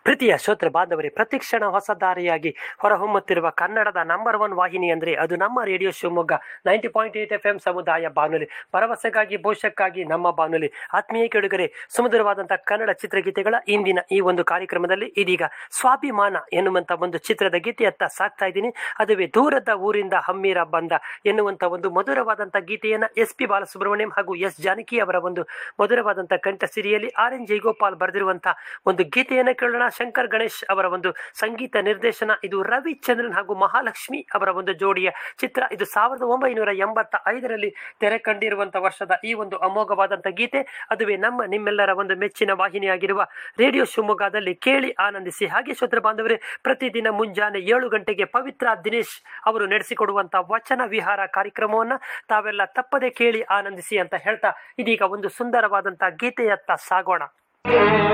ಪ್ರೀತಿಯ ಶ್ರೋತೃ ಬಾಂಧವರೇ ಪ್ರತಿಕ್ಷಣ ಹೊಸ ದಾರಿಯಾಗಿ ಹೊರಹೊಮ್ಮುತ್ತಿರುವ ಕನ್ನಡದ ನಂಬರ್ ಒನ್ ವಾಹಿನಿ ಅಂದರೆ ಅದು ನಮ್ಮ radio Shivamogga ninety point eight F M ಸಮುದಾಯ ಬಾನುಲಿ ಭರವಸೆಗಾಗಿ ಭವಿಷ್ಯಕ್ಕಾಗಿ ನಮ್ಮ ಬಾನುಲಿ ಆತ್ಮೀಯ ಕೆಡುಗರೆ ಸುಮಧುರವಾದಂತಹ ಕನ್ನಡ ಚಿತ್ರಗೀತೆಗಳ ಇಂದಿನ ಈ ಒಂದು ಕಾರ್ಯಕ್ರಮದಲ್ಲಿ ಇದೀಗ ಸ್ವಾಭಿಮಾನ ಎನ್ನುವಂತ ಒಂದು ಚಿತ್ರದ ಗೀತೆಯತ್ತ ಸಾಕ್ತಾ ಇದ್ದೀನಿ ಅದುವೇ ದೂರದ ಊರಿಂದ ಹಮ್ಮೀರ ಬಂದ ಎನ್ನುವಂತ ಒಂದು ಮಧುರವಾದಂಥ ಗೀತೆಯನ್ನ ಎಸ್ ಪಿ ಬಾಲಸುಬ್ರಹ್ಮಣ್ಯಂ ಹಾಗೂ ಎಸ್ ಜಾನಕಿ ಅವರ ಒಂದು ಮಧುರವಾದಂಥ ಕಂಠ ಸಿರಿಯಲ್ಲಿ ಆರ್ ಎನ್ ಜೈಗೋಪಾಲ್ ಬರೆದಿರುವಂತಹ ಒಂದು ಗೀತೆಯನ್ನು ಕೇಳೋಣ ಶಂಕರ್ ಗಣೇಶ್ ಅವರ ಒಂದು ಸಂಗೀತ ನಿರ್ದೇಶನ ಇದು ರವಿಚಂದ್ರನ್ ಹಾಗೂ ಮಹಾಲಕ್ಷ್ಮಿ ಅವರ ಒಂದು ಜೋಡಿಯ ಚಿತ್ರ ಇದು ಸಾವಿರದ ಒಂಬೈನೂರ ಎಂಬತ್ತ ಐದರಲ್ಲಿ ತೆರೆ ಕಂಡಿರುವಂತಹ ವರ್ಷದ ಈ ಒಂದು ಅಮೋಘವಾದಂತಹ ಗೀತೆ ಅದುವೇ ನಮ್ಮ ನಿಮ್ಮೆಲ್ಲರ ಒಂದು ಮೆಚ್ಚಿನ ವಾಹಿನಿಯಾಗಿರುವ ರೇಡಿಯೋ ಶಿವಮೊಗ್ಗದಲ್ಲಿ ಕೇಳಿ ಆನಂದಿಸಿ ಹಾಗೆ ಶ್ರೋತೃ ಬಾಂಧವರೇ ಪ್ರತಿದಿನ ಮುಂಜಾನೆ ಏಳು ಗಂಟೆಗೆ ಪವಿತ್ರ ದಿನೇಶ್ ಅವರು ನಡೆಸಿಕೊಡುವಂತಹ ವಚನ ವಿಹಾರ ಕಾರ್ಯಕ್ರಮವನ್ನ ತಾವೆಲ್ಲ ತಪ್ಪದೆ ಕೇಳಿ ಆನಂದಿಸಿ ಅಂತ ಹೇಳ್ತಾ ಇದೀಗ ಒಂದು ಸುಂದರವಾದಂತಹ ಗೀತೆಯತ್ತ ಸಾಗೋಣ